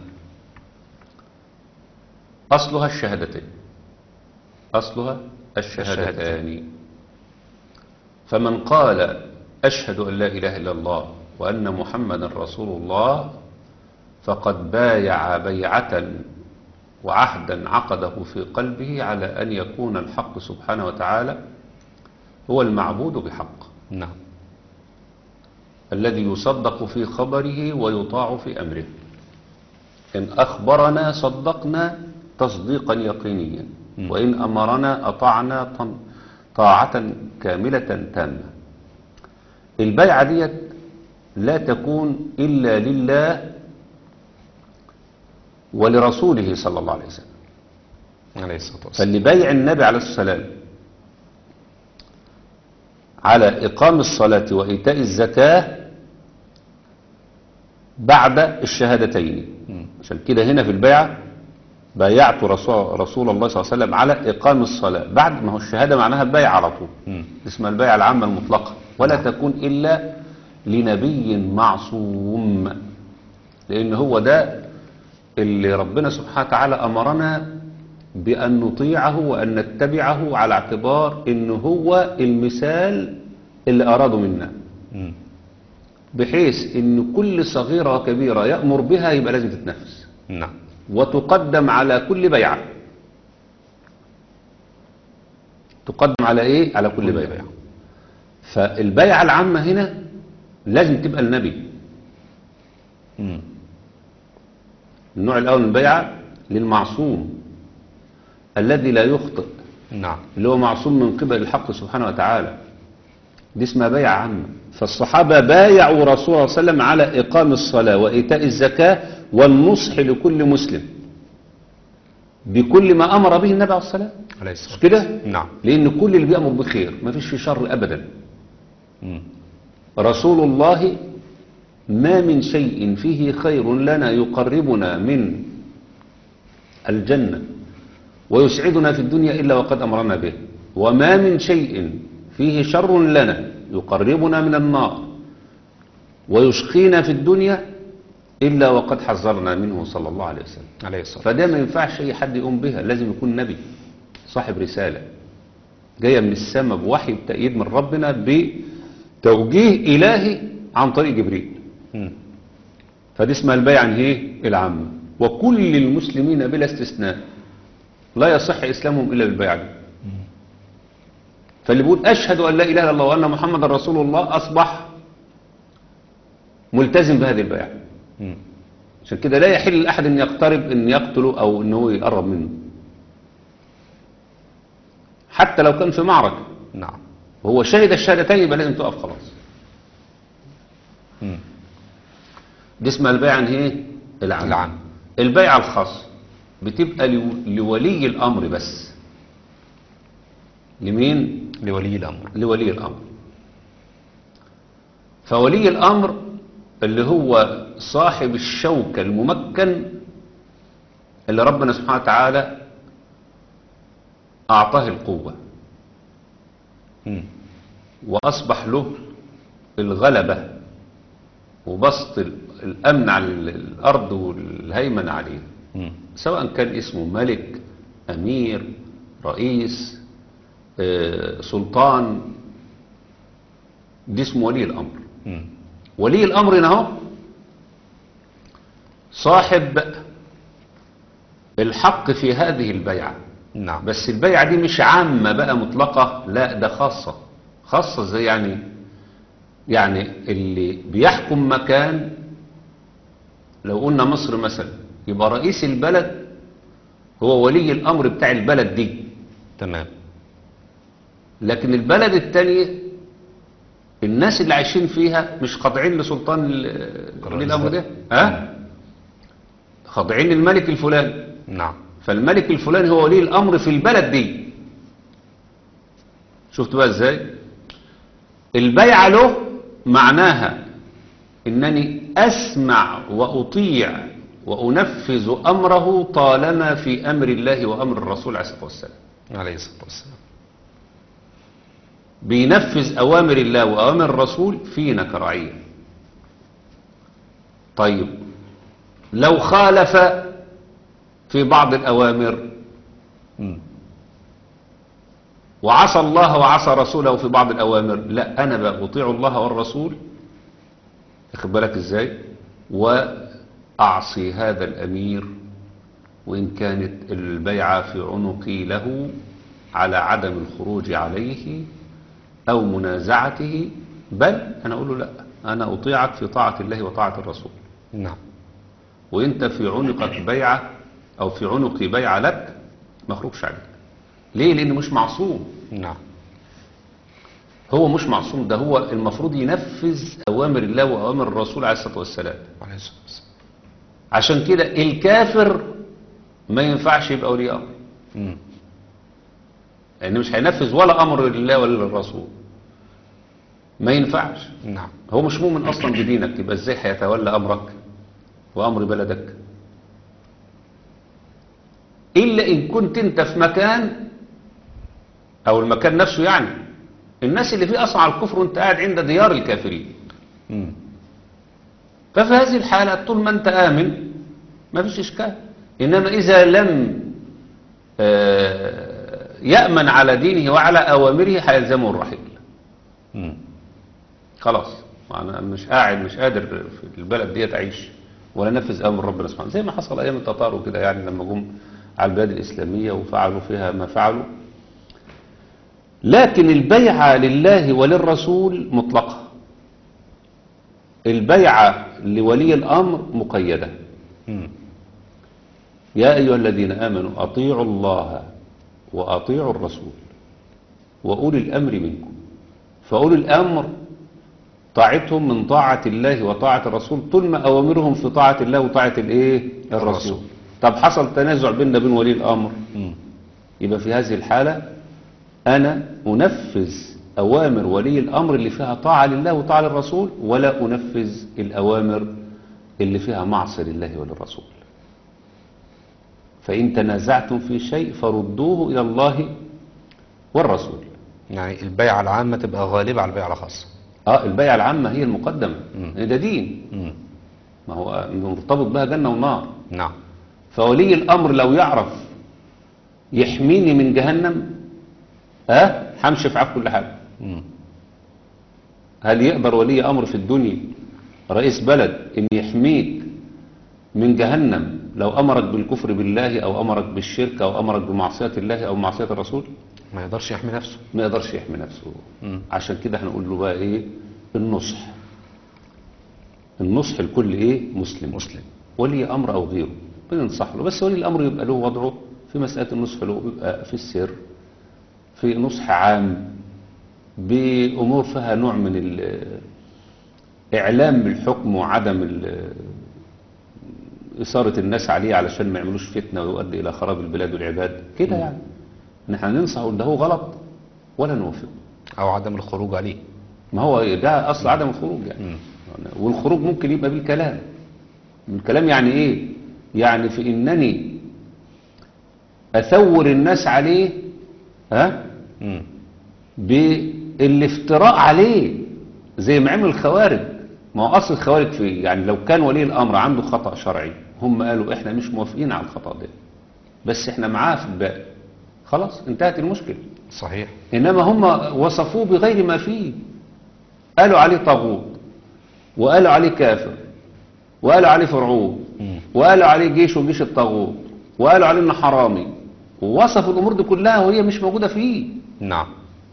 أصلها الشهادتين أصلها الشهادتان الشهادتين. فمن قال أشهد أن لا إله إلا الله وأن محمدا رسول الله فقد بايع بيعة وعهدا عقده في قلبه على أن يكون الحق سبحانه وتعالى هو المعبود بحق نعم الذي يصدق في خبره ويطاع في أمره إن أخبرنا صدقنا تصديقا يقينيا مم. وإن أمرنا أطعنا طن- طاعة كاملة تامة البيعة ديت لا تكون إلا لله ولرسوله صلى الله عليه وسلم عليه الصلاة والسلام فاللي بايع النبي عليه السلام على إقام الصلاة وإيتاء الزكاة بعد الشهادتين مم. عشان كده هنا في البيعة بايعت رسول, رسول الله صلى الله عليه وسلم على إقام الصلاة بعد ما هو الشهادة معناها البيع على طول مم. اسمها البيعة العامة المطلقة ولا تكون إلا لنبي معصوم لأن هو ده اللي ربنا سبحانه وتعالى أمرنا بأن نطيعه وأن نتبعه على اعتبار إن هو المثال اللي أراده منا مم. بحيث إن كل صغيرة وكبيرة يأمر بها يبقى لازم تتنفس نعم وتقدم على كل بيعة تقدم على إيه؟ على كل كل بيعة بيعة. فالبيعة العامة هنا لازم تبقى النبي مم. النوع الأول من البيعة للمعصوم الذي لا يخطئ نعم اللي هو معصوم من قبل الحق سبحانه وتعالى دي اسمها بيعة عامة فالصحابة بايعوا رسول الله صلى الله عليه وسلم على إقام الصلاة وإيتاء الزكاة والنصح لكل مسلم بكل ما أمر به النبي عليه الصلاة عليه مش الصلاة كده؟ نعم لأن كل اللي بيأمر بخير ما فيش في شر أبدا مم. رسول الله ما من شيء فيه خير لنا يقربنا من الجنة ويسعدنا في الدنيا إلا وقد أمرنا به وما من شيء فيه شر لنا يقربنا من النار ويشقينا في الدنيا إلا وقد حذرنا منه صلى الله عليه وسلم عليه الصلاة فده ما ينفعش أي حد يقوم بها لازم يكون نبي صاحب رسالة جاية من السماء بوحي بتأييد من ربنا بتوجيه إلهي عن طريق جبريل مم. فدي اسمها البيعة عن ايه العامة وكل المسلمين بلا استثناء لا يصح إسلامهم إلا بالبيعة دي فاللي بيقول أشهد أن لا إله إلا الله وأن محمد رسول الله أصبح ملتزم بهذه البيعة مم. عشان كده لا يحل لأحد أن يقترب أن يقتله أو أن هو يقرب منه حتى لو كان في معركة نعم وهو شهد الشهادتين يبقى لازم تقف خلاص مم. دي اسمها البيعة عن ايه العام العام. البيعة الخاصة بتبقى لو- لولي الأمر بس لمين لولي الأمر لولي الأمر فولي الأمر اللي هو صاحب الشوكة الممكن اللي ربنا سبحانه وتعالى أعطاه القوة مم. وأصبح له الغلبة وبسط ال- الأمن على ال- الأرض والهيمنة عليه مم. سواء كان اسمه ملك أمير رئيس آه، سلطان دي اسمه ولي الأمر مم. ولي الأمر هنا اهو صاحب الحق في هذه البيعة نعم بس البيعة دي مش عامة بقى مطلقة لا ده خاصة خاصة زي يعني يعني اللي بيحكم مكان لو قلنا مصر مثلا يبقى رئيس البلد هو ولي الأمر بتاع البلد دي تمام لكن البلد التانية الناس اللي عايشين فيها مش خاضعين لسلطان ال- ولي الأمر ده ها خاضعين للملك الفلاني نعم فالملك الفلاني هو ولي الأمر في البلد دي شفت بقى ازاي البيعة له معناها انني اسمع واطيع وانفذ امره طالما في امر الله وامر الرسول عليه الصلاة والسلام عليه الصلاة والسلام بينفذ أوامر الله وأوامر الرسول فينا كرعية طيب لو خالف في بعض الأوامر مم. وعصى الله وعصى رسوله في بعض الأوامر لا أنا بقى أطيع الله والرسول واخد بالك إزاي وأعصي هذا الأمير وإن كانت البيعة في عنقي له على عدم الخروج عليه أو منازعته بل أنا أقول له لا أنا أطيعك في طاعة الله وطاعة الرسول نعم وانت في عنقك بيعة او في عنقي بيعة لك ما اخرجش عليك ليه لانه مش معصوم نعم هو مش معصوم ده هو المفروض ينفذ اوامر الله واوامر الرسول عليه الصلاة والسلام عليه الصلاة والسلام عشان كده الكافر ما ينفعش يبقى ولي امر مم. لانه مش هينفذ ولا امر لله ولا للرسول ما ينفعش نعم هو مش مؤمن اصلا بدينك يبقى ازاي هيتولى امرك وامر بلدك الا ان كنت انت في مكان او المكان نفسه يعني الناس اللي فيه اصلا على الكفر وانت قاعد عند ديار الكافرين مم. ففي هذه الحالة طول ما انت آمن ما فيش إشكال إنما إذا لم آه، يأمن على دينه وعلى أوامره هيلزمه الرحيل مم. خلاص أنا مش قاعد مش قادر في البلد دي أعيش ولا نفذ أمر ربنا سبحانه زي ما حصل أيام التتار وكده يعني لما جم على البلاد الإسلامية وفعلوا فيها ما فعلوا لكن البيعة لله وللرسول مطلقة البيعة لولي الأمر مقيدة مم. يا أيها الذين آمنوا أطيعوا الله وأطيعوا الرسول وأولي الأمر منكم فأولي الأمر طاعتهم من طاعة الله وطاعة الرسول طول ما أوامرهم في طاعة الله وطاعة الإيه الرسول الرسول. طب حصل تنازع بيننا وبين ولي الأمر مم. يبقى في هذه الحالة أنا أنفذ أوامر ولي الأمر اللي فيها طاعة لله وطاعة للرسول ولا أنفذ الأوامر اللي فيها معصية لله وللرسول فإن تنازعتم في شيء فردوه إلى الله والرسول يعني البيعة العامة تبقى غالبة على البيعة الخاصة آه البيعة العامة هي المقدمة مم. ده دين مم. ما هو مرتبط بها جنة ونار نعم فولي الأمر لو يعرف يحميني من جهنم ها همشي في عكس كل حاجة مم. هل يقدر ولي أمر في الدنيا رئيس بلد إن يحميك من جهنم لو أمرك بالكفر بالله أو أمرك بالشرك أو أمرك بمعصية الله أو معصية الرسول ما يقدرش يحمي نفسه ما يقدرش يحمي نفسه مم. عشان كده هنقول له بقى إيه النصح النصح لكل إيه مسلم مسلم ولي أمر أو غيره بننصح له بس ولي الأمر يبقى له وضعه في مسألة النصح له يبقى في السر في نصح عام بأمور فيها نوع من ال- إعلام بالحكم وعدم ال- إثارة الناس عليه علشان ما يعملوش فتنة ويؤدي إلى خراب البلاد والعباد كده يعني نحن ننصح ده هو غلط ولا نوافق أو عدم الخروج عليه ما هو ده أصل عدم الخروج يعني مم. والخروج ممكن يبقى بالكلام بالكلام يعني ايه يعني في انني اثور الناس عليه ها مم. بالافتراء عليه زي ما عمل الخوارج ما هو اصل الخوارج في يعني لو كان ولي الامر عنده خطأ شرعي هم قالوا احنا مش موافقين على الخطأ ده بس احنا معاه في الباقي خلاص انتهت المشكله صحيح إنما هم وصفوه بغير ما فيه قالوا عليه طاغوت وقالوا عليه كافر وقالوا عليه فرعون مم. وقالوا عليه جيش وجيش الطاغوت وقالوا عليه انه حرامي ووصفوا الامور دي كلها وهي مش موجوده فيه نعم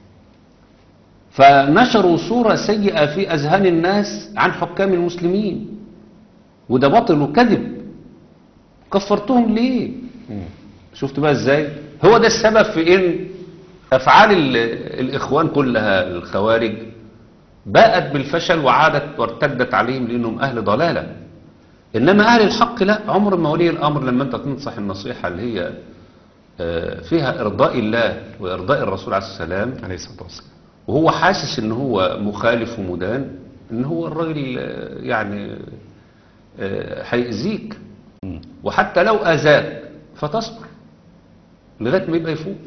فنشروا صوره سيئه في اذهان الناس عن حكام المسلمين وده باطل وكذب كفرتهم ليه مم. شفت بقى ازاي هو ده السبب في ان افعال ال- الاخوان كلها الخوارج باءت بالفشل وعادت وارتدت عليهم لانهم اهل ضلاله انما اهل الحق لا عمر ما ولي الامر لما انت تنصح النصيحه اللي هي آه، فيها ارضاء الله وارضاء الرسول عليه السلام عليه الصلاة والسلام وهو حاسس ان هو مخالف ومدان ان هو الراجل آه، يعني آه، هيأذيك مم. وحتى لو أذاك فتصبر لغاية ما يبقى يفوق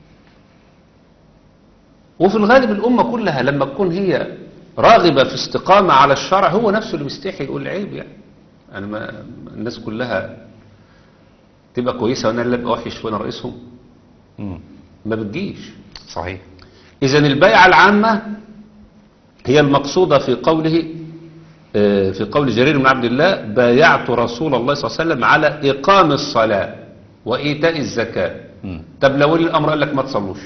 وفي الغالب الأمة كلها لما تكون هي راغبة في استقامة على الشرع هو نفسه اللي مستحي يقول عيب يعني أنا ما الناس كلها تبقى كويسة وأنا اللي أبقى وحش وأنا رئيسهم مم. ما بتجيش صحيح إذا البيعة العامة هي المقصودة في قوله آه، في قول جرير بن عبد الله بايعت رسول الله صلى الله عليه وسلم على إقام الصلاة وإيتاء الزكاة مم. طب لو ولي الأمر قال لك ما تصلوش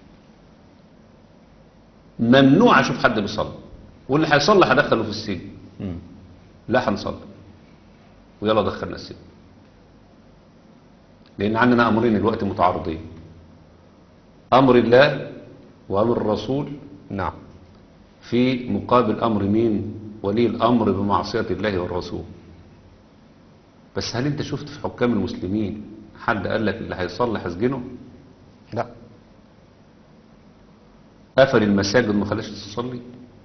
ممنوع أشوف حد بيصلي واللي هيصلي هدخله في السجن مم. لا هنصلي ويلا دخلنا السجن لأن عندنا أمرين الوقت متعارضين أمر الله وأمر الرسول نعم في مقابل أمر مين ولي الأمر بمعصية الله والرسول بس هل أنت شفت في حكام المسلمين حد قال لك اللي هيصلي هسجنه لا قفل المساجد ما خلاش تصلي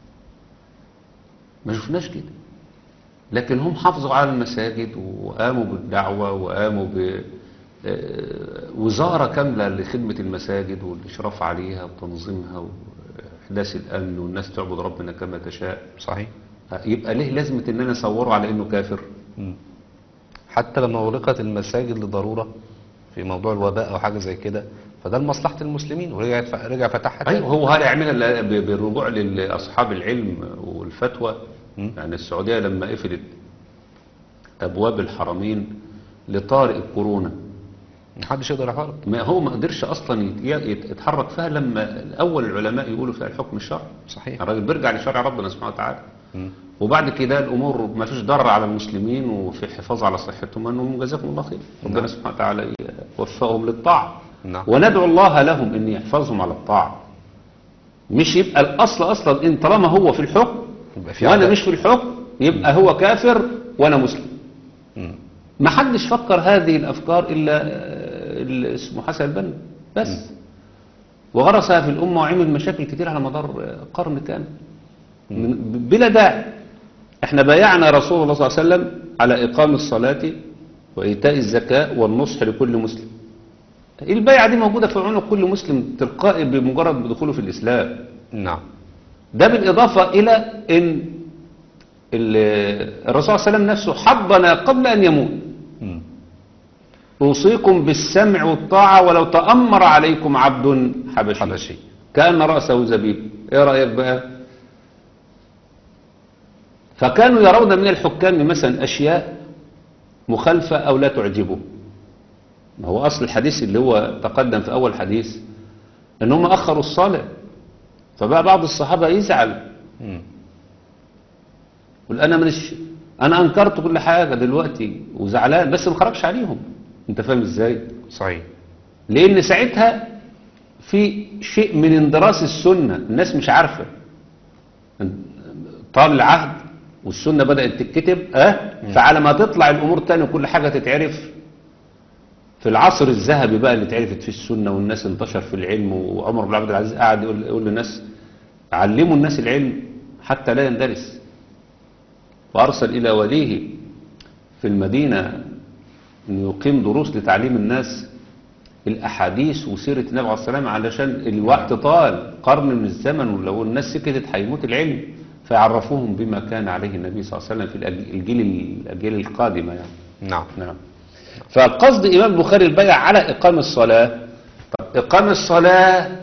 ما شفناش كده لكن هم حافظوا على المساجد وقاموا بالدعوة وقاموا ب آه، وزارة كاملة لخدمة المساجد والإشراف عليها وتنظيمها وإحداث الأمن والناس تعبد ربنا كما تشاء صحيح يبقى ليه لازمة إن أنا أصوره على إنه كافر مم. حتى لما أغلقت المساجد لضرورة في موضوع الوباء أو حاجة زي كده فده لمصلحة المسلمين ورجع رجع فتحها تاني. أيوه هو هذا يعملها ل- ب- بالرجوع لأصحاب العلم والفتوى مم. يعني السعودية لما قفلت أبواب الحرمين لطارئ الكورونا محدش يقدر يعارض ما هو ما قدرش أصلا يت- يت- يتحرك فيها لما أول العلماء يقولوا فيها الحكم الشرعي صحيح الراجل بيرجع لشرع ربنا سبحانه وتعالى مم. وبعد كده الامور ما فيش ضرر على المسلمين وفي حفاظ على صحتهم انهم جزاكم الله خير ربنا نعم. سبحانه وتعالى يوفقهم للطاعه نعم. وندعو الله لهم ان يحفظهم على الطاعه مش يبقى الاصل اصلا ان طالما هو في الحكم يبقى في وانا عداء. مش في الحكم يبقى هو كافر وانا مسلم مم. ما حدش فكر هذه الافكار الا آه، اللي اسمه حسن البنا بس وغرسها في الامه وعمل مشاكل كتير على مدار آه، قرن كامل من- بلا داعي احنا بايعنا رسول الله صلى الله عليه وسلم على اقام الصلاه وايتاء الزكاه والنصح لكل مسلم البيعه دي موجوده في عنق كل مسلم تلقائي بمجرد دخوله في الاسلام نعم ده بالإضافة إلى أن ال- الرسول صلى الله عليه وسلم نفسه حضنا قبل أن يموت مم. أوصيكم بالسمع والطاعة ولو تأمر عليكم عبد حبشي حبشي كأن رأسه زبيب إيه رأيك بقى فكانوا يرون من الحكام مثلا أشياء مخالفة أو لا تعجبه ما هو أصل الحديث اللي هو تقدم في أول حديث أن هم أخروا الصلاة فبقى بعض الصحابة يزعل مم. يقول انا مش انا انكرت كل حاجه دلوقتي وزعلان بس ما خرجش عليهم انت فاهم ازاي صحيح لان ساعتها في شيء من اندراس السنه الناس مش عارفه طال العهد والسنه بدات تتكتب اه فعلى ما تطلع الامور تاني وكل حاجه تتعرف في العصر الذهبي بقى اللي اتعرفت فيه السنه والناس انتشر في العلم وعمر بن عبد العزيز قعد يقول, يقول للناس علموا الناس العلم حتى لا يندرس وأرسل إلى وليه في المدينة أن يقيم دروس لتعليم الناس الأحاديث وسيرة النبي عليه السلام علشان الوقت طال قرن من الزمن ولو الناس سكتت هيموت العلم فيعرفوهم بما كان عليه النبي صلى الله عليه وسلم في الأج- الجيل الأجيال القادمة يعني نعم نعم فقصد إمام البخاري البيع على إقام الصلاة طب إقام الصلاة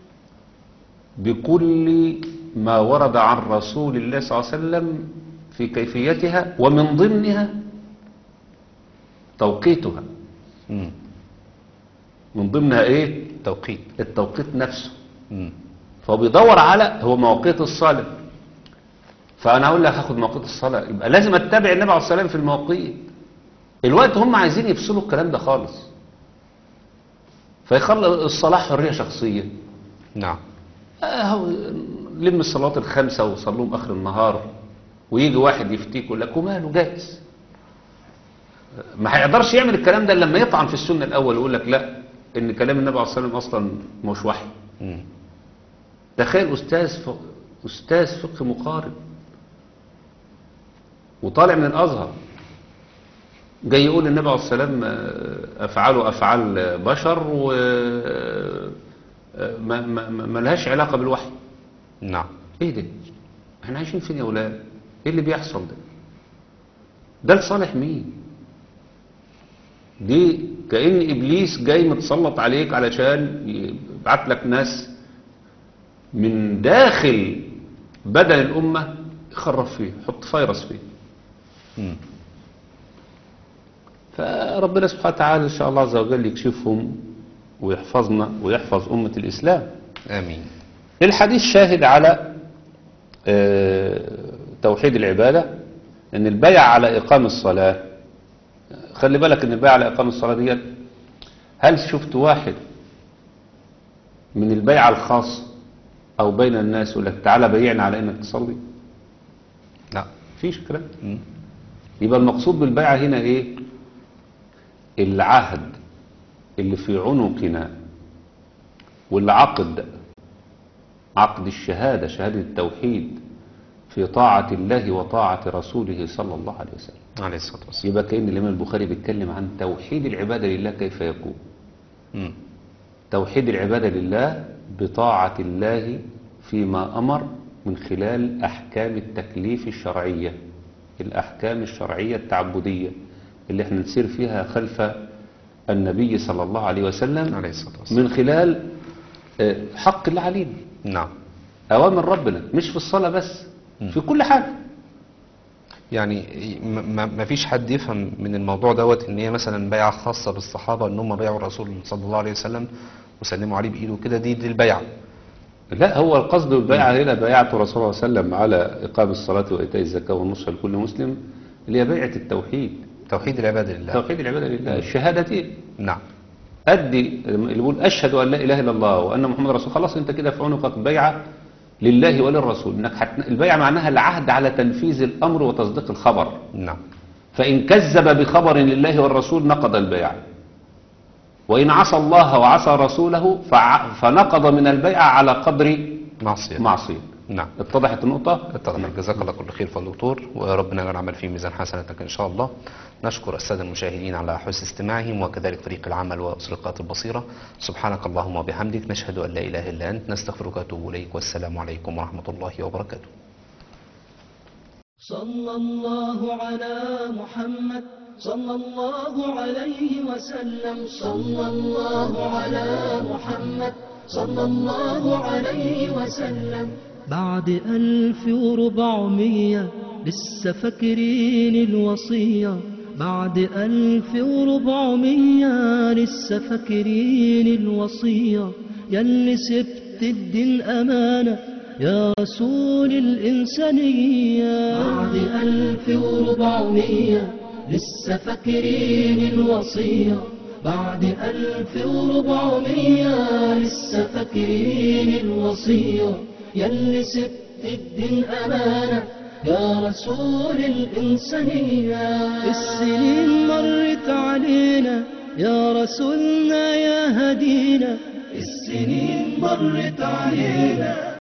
بكل ما ورد عن رسول الله صلى الله عليه وسلم في كيفيتها ومن ضمنها توقيتها مم. من ضمنها ايه توقيت التوقيت نفسه مم. فهو بيدور على هو مواقيت الصلاة فأنا أقول لك هاخد مواقيت الصلاة يبقى لازم أتبع النبي عليه الصلاة والسلام في المواقيت الوقت هم عايزين يفصلوا الكلام ده خالص فيخلي الصلاة حرية شخصية نعم أهو لم الصلاة الخمسة وصلوهم آخر النهار ويجي واحد يفتيك يقول لك وماله جائز ما هيقدرش يعمل الكلام ده إلا لما يطعن في السنة الأول ويقول لك لا إن كلام النبي عليه الصلاة والسلام أصلا مش وحي مم. تخيل أستاذ ف... أستاذ فقه مقارن وطالع من الأزهر جاي يقول النبي عليه الصلاة والسلام آه، أفعاله أفعال بشر و آه، ما, ما, ما ما لهاش علاقة بالوحي نعم ايه ده احنا عايشين فين يا ولاد ايه اللي بيحصل ده ده لصالح مين دي كأن إبليس جاي متسلط عليك علشان يبعت لك ناس من داخل بدن الأمة يخرف فيه يحط فيروس فيه مم. فربنا سبحانه وتعالى إن شاء الله عز وجل يكشفهم ويحفظنا ويحفظ أمة الإسلام آمين الحديث شاهد على آه، توحيد العبادة ان البيع على إقام الصلاة خلي بالك ان البيع على إقام الصلاة دي هل شفت واحد من البيع الخاص أو بين الناس يقول لك تعالى بيعنا على إنك تصلي لا فيش كلام مم. يبقى المقصود بالبيعة هنا ايه العهد اللي في عنقنا والعقد عقد الشهادة شهادة التوحيد في طاعة الله وطاعة رسوله صلى الله عليه وسلم عليه الصلاة والسلام يبقى كأن الإمام البخاري بيتكلم عن توحيد العبادة لله كيف يكون مم. توحيد العبادة لله بطاعة الله فيما أمر من خلال أحكام التكليف الشرعية الأحكام الشرعية التعبدية اللي احنا نسير فيها خلف النبي صلى الله عليه وسلم عليه الصلاة والسلام من خلال آه، حق الله علينا نعم أوامر ربنا مش في الصلاة بس في كل حاجة يعني م- ما ما فيش حد يفهم من الموضوع دوت ان هي مثلا بيعه خاصه بالصحابه ان هم بايعوا الرسول صلى الله عليه وسلم وسلموا عليه بايده كده دي دي البيعه لا هو القصد بالبيعة هنا بيعة رسول الله صلى الله عليه وسلم على إقام الصلاة وإيتاء الزكاة والنصح لكل مسلم اللي هي بيعة التوحيد توحيد العباده لله توحيد العبادة لله الشهادتين نعم أدي اللي بيقول أشهد أن لا إله إلا الله وأن محمد رسول خلاص أنت كده في عنقك بيعة لله وللرسول إنك حت... البيعة معناها العهد على تنفيذ الأمر وتصديق الخبر نعم فإن كذب بخبر لله والرسول نقض البيعة وإن عصى الله وعصى رسوله فع... فنقض من البيعة على قدر معصيه معصية نعم اتضحت النقطة اتفضل جزاك الله كل خير فضل دكتور وربنا يجعل العمل في ميزان حسناتك ان شاء الله نشكر الساده المشاهدين على حسن استماعهم وكذلك فريق العمل واسرقات البصيره سبحانك اللهم وبحمدك نشهد ان لا اله الا انت نستغفرك ونتوب اليك والسلام عليكم ورحمه الله وبركاته صلى الله على محمد صلى الله عليه وسلم صلى الله على محمد صلى الله عليه وسلم بعد ألف وربعمية لسه فاكرين الوصية بعد ألف وربعمية لسه فاكرين الوصية ياللي سبت الدين أمانة يا رسول الإنسانية بعد ألف وربعمية لسه فاكرين الوصية بعد ألف وربعمية لسه فاكرين الوصية ياللي سبت الدين أمانة يا رسول الإنسانية السنين مرت علينا يا رسولنا يا هدينا السنين مرت علينا